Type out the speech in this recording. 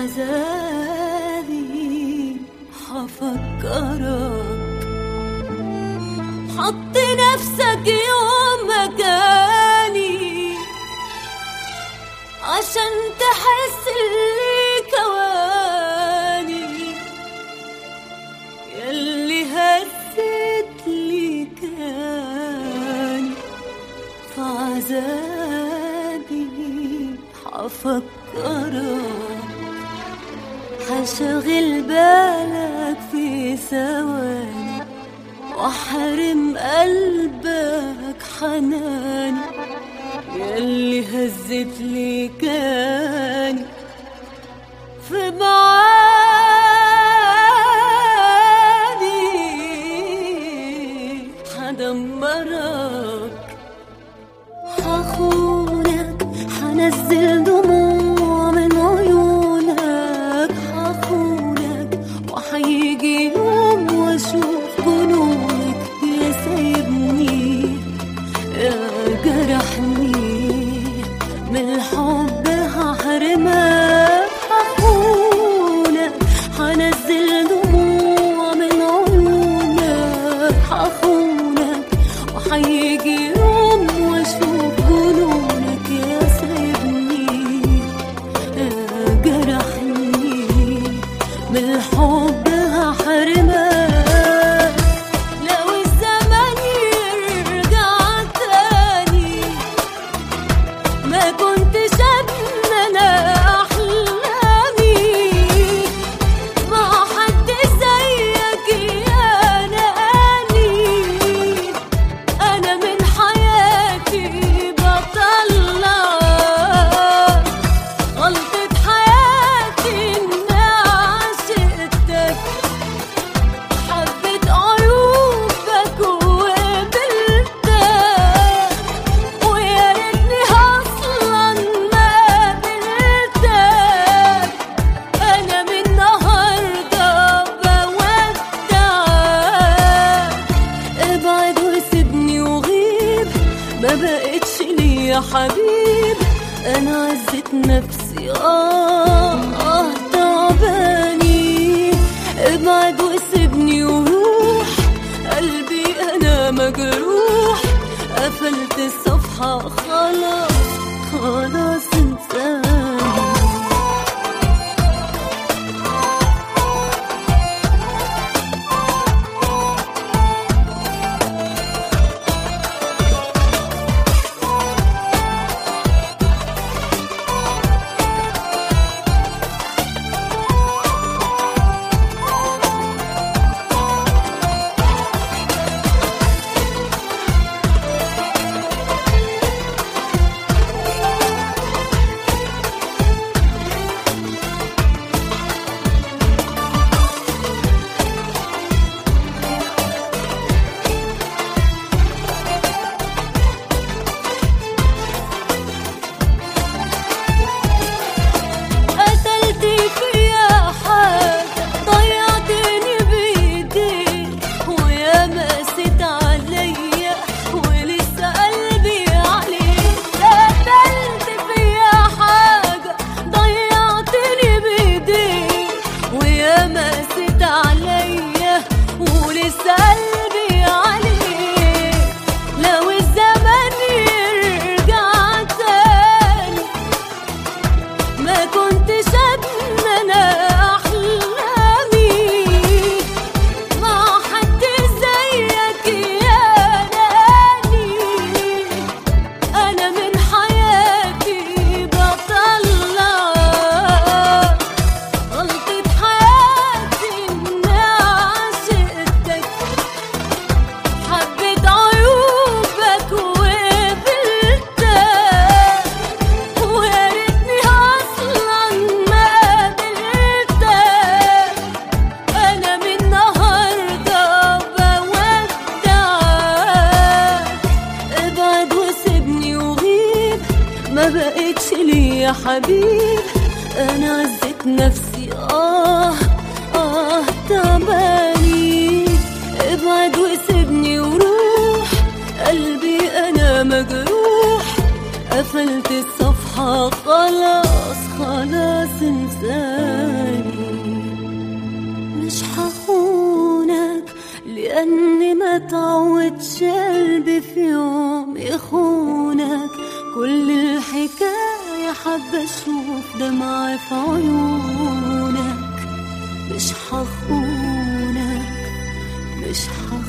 عذابي حفكرك حط نفسك يوم مكاني عشان تحس اللي كواني ياللي هزت لي كاني في عذابي حفكرك حشغل بالك في ثواني واحرم قلبك حناني ياللي هزت لي كاني في معاني حدمرك حخونك حنزل دموع من عيونك حخونك وحيجي يوم واشوف جنونك يا سايبني يا جرحني من الحب هحرمك حخونك حنزل دموع من عيونك حخونك وحيجي يوم واشوف جنونك يا سايبني يا جرحني من الحب هحرمك لو الزمن يرجع تاني ما كنتش اتمنى احلامي مع حد زيك يا ناني انا من حياتي بطلع غلطة حياتي اني عشقتك حبيت عيوبك وقبلتك ويا ريتني اصلا ما قبلتك انا من النهارده بودعك ابعد وسيبني وغيب ما بقتش ليا حبيب انا عزت نفسي اه اه تعباني ابعد وسيبني وروح قلبي انا مجروح قفلت الصفحة خلاص خلاص انساني قتلت فيا حاجة ضيعتني بإيديك ويا مست عليا ولسه قلبي عليك قتلت فيا حاجة ضيعتني بإيديك ويا مست عليا ولسه قلبي عليك لو الزمن يرجع تاني ما كنتش اتمنى احلامي مع حد زيك يا ناني انا من حياتي بطلع غلطة حياتي اني عشقتك حبيت عيوبك وقبلتك ويا ريتني اصلا ما قبلتك انا من النهارده بودعك ابعد وسيبني وغيب ما بقتش ليا حبيب انا عزت نفسي اه اه تعباني ابعد وسيبني وروح قلبي انا مجروح قفلت الصفحة خلاص خلاص انساني مش هخونك لأني ما تعودش قلبي في يوم يخونك كل الحكاية حابة أشوف دمعة في عيونك مش هخونك مش هخونك